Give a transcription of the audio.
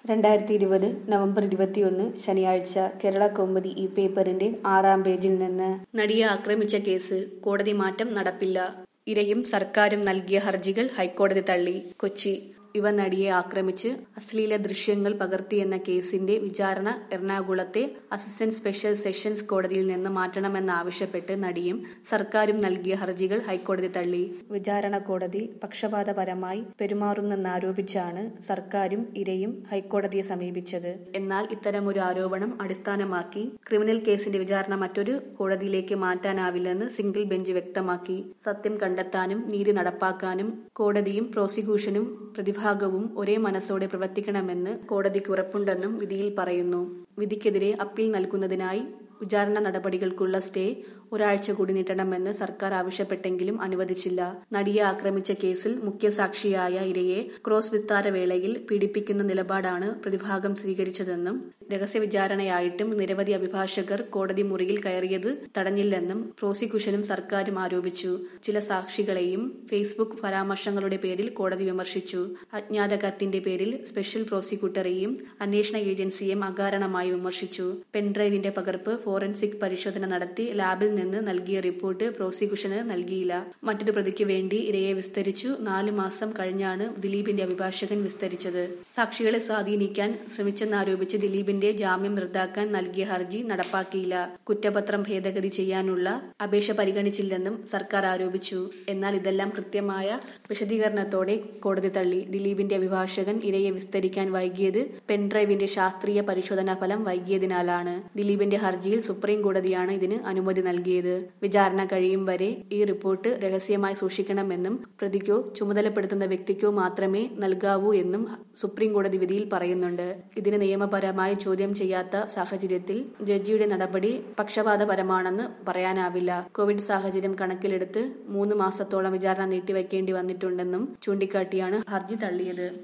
രണ്ടായിരത്തി ഇരുപത് നവംബർ ഇരുപത്തിയൊന്ന് ശനിയാഴ്ച കേരള കൗമുദി ഈ പേപ്പറിന്റെ ആറാം പേജിൽ നിന്ന് നടിയെ ആക്രമിച്ച കേസ് കോടതി മാറ്റം നടപ്പില്ല ഇരയും സർക്കാരും നൽകിയ ഹർജികൾ ഹൈക്കോടതി തള്ളി കൊച്ചി യുവ നടിയെ ആക്രമിച്ച് അശ്ലീല ദൃശ്യങ്ങൾ പകർത്തിയെന്ന കേസിന്റെ വിചാരണ എറണാകുളത്തെ അസിസ്റ്റന്റ് സ്പെഷ്യൽ സെഷൻസ് കോടതിയിൽ നിന്ന് മാറ്റണമെന്നാവശ്യപ്പെട്ട് നടിയും സർക്കാരും നൽകിയ ഹർജികൾ ഹൈക്കോടതി തള്ളി വിചാരണ കോടതി പക്ഷപാതപരമായി പെരുമാറുന്നെന്നാരോപിച്ചാണ് സർക്കാരും ഇരയും ഹൈക്കോടതിയെ സമീപിച്ചത് എന്നാൽ ഇത്തരമൊരു ആരോപണം അടിസ്ഥാനമാക്കി ക്രിമിനൽ കേസിന്റെ വിചാരണ മറ്റൊരു കോടതിയിലേക്ക് മാറ്റാനാവില്ലെന്ന് സിംഗിൾ ബെഞ്ച് വ്യക്തമാക്കി സത്യം കണ്ടെത്താനും നീതി നടപ്പാക്കാനും കോടതിയും പ്രോസിക്യൂഷനും പ്രതിഭാഗവും ഒരേ മനസ്സോടെ പ്രവർത്തിക്കണമെന്ന് കോടതിക്ക് ഉറപ്പുണ്ടെന്നും വിധിയിൽ പറയുന്നു വിധിക്കെതിരെ അപ്പീൽ നൽകുന്നതിനായി വിചാരണ നടപടികൾക്കുള്ള സ്റ്റേ ഒരാഴ്ച കൂടി നീട്ടണമെന്ന് സർക്കാർ ആവശ്യപ്പെട്ടെങ്കിലും അനുവദിച്ചില്ല നടിയെ ആക്രമിച്ച കേസിൽ മുഖ്യസാക്ഷിയായ ഇരയെ ക്രോസ് വിസ്താര വേളയിൽ പീഡിപ്പിക്കുന്ന നിലപാടാണ് പ്രതിഭാഗം സ്വീകരിച്ചതെന്നും രഹസ്യ വിചാരണയായിട്ടും നിരവധി അഭിഭാഷകർ കോടതി മുറിയിൽ കയറിയത് തടഞ്ഞില്ലെന്നും പ്രോസിക്യൂഷനും സർക്കാരും ആരോപിച്ചു ചില സാക്ഷികളെയും ഫേസ്ബുക്ക് പരാമർശങ്ങളുടെ പേരിൽ കോടതി വിമർശിച്ചു അജ്ഞാത കത്തിന്റെ പേരിൽ സ്പെഷ്യൽ പ്രോസിക്യൂട്ടറെയും അന്വേഷണ ഏജൻസിയെയും അകാരണമായി വിമർശിച്ചു പെൻഡ്രൈവിന്റെ പകർപ്പ് ഫോറൻസിക് പരിശോധന നടത്തി ലാബിൽ നിന്ന് നൽകിയ റിപ്പോർട്ട് പ്രോസിക്യൂഷന് നൽകിയില്ല മറ്റൊരു പ്രതിക്ക് വേണ്ടി ഇരയെ വിസ്തരിച്ചു നാലു മാസം കഴിഞ്ഞാണ് ദിലീപിന്റെ അഭിഭാഷകൻ വിസ്തരിച്ചത് സാക്ഷികളെ സ്വാധീനിക്കാൻ ശ്രമിച്ചെന്നാരോപിച്ച് ദിലീപിന്റെ ജാമ്യം റദ്ദാക്കാൻ നൽകിയ ഹർജി നടപ്പാക്കിയില്ല കുറ്റപത്രം ഭേദഗതി ചെയ്യാനുള്ള അപേക്ഷ പരിഗണിച്ചില്ലെന്നും സർക്കാർ ആരോപിച്ചു എന്നാൽ ഇതെല്ലാം കൃത്യമായ വിശദീകരണത്തോടെ കോടതി തള്ളി ദിലീപിന്റെ അഭിഭാഷകൻ ഇരയെ വിസ്തരിക്കാൻ വൈകിയത് പെൻഡ്രൈവിന്റെ ശാസ്ത്രീയ പരിശോധനാ ഫലം വൈകിയതിനാലാണ് ദിലീപിന്റെ ഹർജിയിൽ സുപ്രീം കോടതിയാണ് ഇതിന് അനുമതി നൽകിയത് വിചാരണ കഴിയും വരെ ഈ റിപ്പോർട്ട് രഹസ്യമായി സൂക്ഷിക്കണമെന്നും പ്രതിക്കോ ചുമതലപ്പെടുത്തുന്ന വ്യക്തിക്കോ മാത്രമേ നൽകാവൂ എന്നും സുപ്രീം കോടതി വിധിയിൽ പറയുന്നുണ്ട് ഇതിന് നിയമപരമായി ചോദ്യം ചെയ്യാത്ത സാഹചര്യത്തിൽ ജഡ്ജിയുടെ നടപടി പക്ഷപാതപരമാണെന്ന് പറയാനാവില്ല കോവിഡ് സാഹചര്യം കണക്കിലെടുത്ത് മൂന്ന് മാസത്തോളം വിചാരണ നീട്ടിവെക്കേണ്ടി വന്നിട്ടുണ്ടെന്നും ചൂണ്ടിക്കാട്ടിയാണ് ഹർജി തള്ളിയത്